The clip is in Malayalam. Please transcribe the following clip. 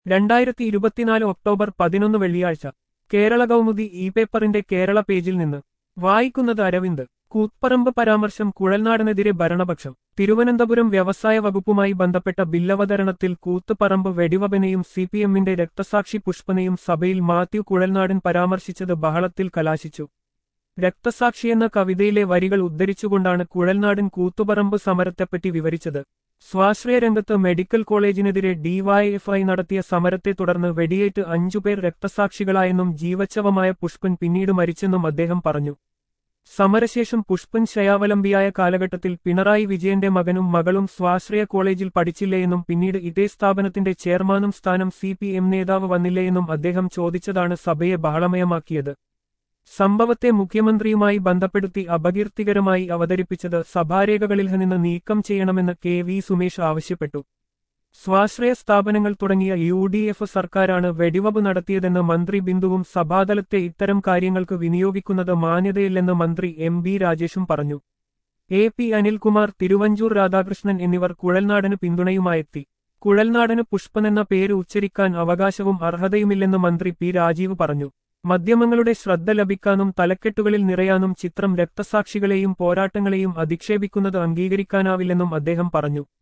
രണ്ടായിരത്തി ഇരുപത്തിനാല് ഒക്ടോബർ പതിനൊന്ന് വെള്ളിയാഴ്ച കേരള കൗമുദി ഇ പേപ്പറിന്റെ കേരള പേജിൽ നിന്ന് വായിക്കുന്നത് അരവിന്ദ് കൂത്പറമ്പ് പരാമർശം കുഴൽനാടനെതിരെ ഭരണപക്ഷം തിരുവനന്തപുരം വ്യവസായ വകുപ്പുമായി ബന്ധപ്പെട്ട ബില്ലവതരണത്തിൽ കൂത്തുപറമ്പ് വെടിവബനെയും സിപിഎമ്മിന്റെ രക്തസാക്ഷി പുഷ്പനെയും സഭയിൽ മാത്യു കുഴൽനാടൻ പരാമർശിച്ചത് ബഹളത്തിൽ കലാശിച്ചു രക്തസാക്ഷി എന്ന കവിതയിലെ വരികൾ ഉദ്ധരിച്ചുകൊണ്ടാണ് കുഴൽനാടൻ കൂത്തുപറമ്പ് സമരത്തെപ്പറ്റി വിവരിച്ചത് സ്വാശ്രയ രംഗത്ത് മെഡിക്കൽ കോളേജിനെതിരെ ഡിവൈഎഫ്ഐ നടത്തിയ സമരത്തെ തുടർന്ന് വെടിയേറ്റ് അഞ്ചുപേർ രക്തസാക്ഷികളായെന്നും ജീവച്ഛവമായ പുഷ്പൻ പിന്നീട് മരിച്ചെന്നും അദ്ദേഹം പറഞ്ഞു സമരശേഷം പുഷ്പൻ ശയാവലംബിയായ കാലഘട്ടത്തിൽ പിണറായി വിജയന്റെ മകനും മകളും സ്വാശ്രയ കോളേജിൽ പഠിച്ചില്ലേയെന്നും പിന്നീട് ഇതേ സ്ഥാപനത്തിന്റെ ചെയർമാനും സ്ഥാനം സി പി എം നേതാവ് വന്നില്ലേയെന്നും അദ്ദേഹം ചോദിച്ചതാണ് സഭയെ ബഹളമയമാക്കിയത് സംഭവത്തെ മുഖ്യമന്ത്രിയുമായി ബന്ധപ്പെടുത്തി അപകീർത്തികരമായി അവതരിപ്പിച്ചത് സഭാരേഖകളിൽ നിന്ന് നീക്കം ചെയ്യണമെന്ന് കെ വി സുമേഷ് ആവശ്യപ്പെട്ടു സ്വാശ്രയ സ്ഥാപനങ്ങൾ തുടങ്ങിയ യു ഡി എഫ് സർക്കാരാണ് വെടിവബ് നടത്തിയതെന്ന് മന്ത്രി ബിന്ദുവും സഭാതലത്തെ ഇത്തരം കാര്യങ്ങൾക്ക് വിനിയോഗിക്കുന്നത് മാന്യതയില്ലെന്ന് മന്ത്രി എം ബി രാജേഷും പറഞ്ഞു എ പി അനിൽകുമാർ തിരുവഞ്ചൂർ രാധാകൃഷ്ണൻ എന്നിവർ കുഴൽനാടന് പിന്തുണയുമായെത്തി കുഴൽനാടന് പുഷ്പനെന്ന പേര് ഉച്ചരിക്കാൻ അവകാശവും അർഹതയുമില്ലെന്ന് മന്ത്രി പി രാജീവ് പറഞ്ഞു മാധ്യമങ്ങളുടെ ശ്രദ്ധ ലഭിക്കാനും തലക്കെട്ടുകളിൽ നിറയാനും ചിത്രം രക്തസാക്ഷികളെയും പോരാട്ടങ്ങളെയും അധിക്ഷേപിക്കുന്നത് അംഗീകരിക്കാനാവില്ലെന്നും അദ്ദേഹം പറഞ്ഞു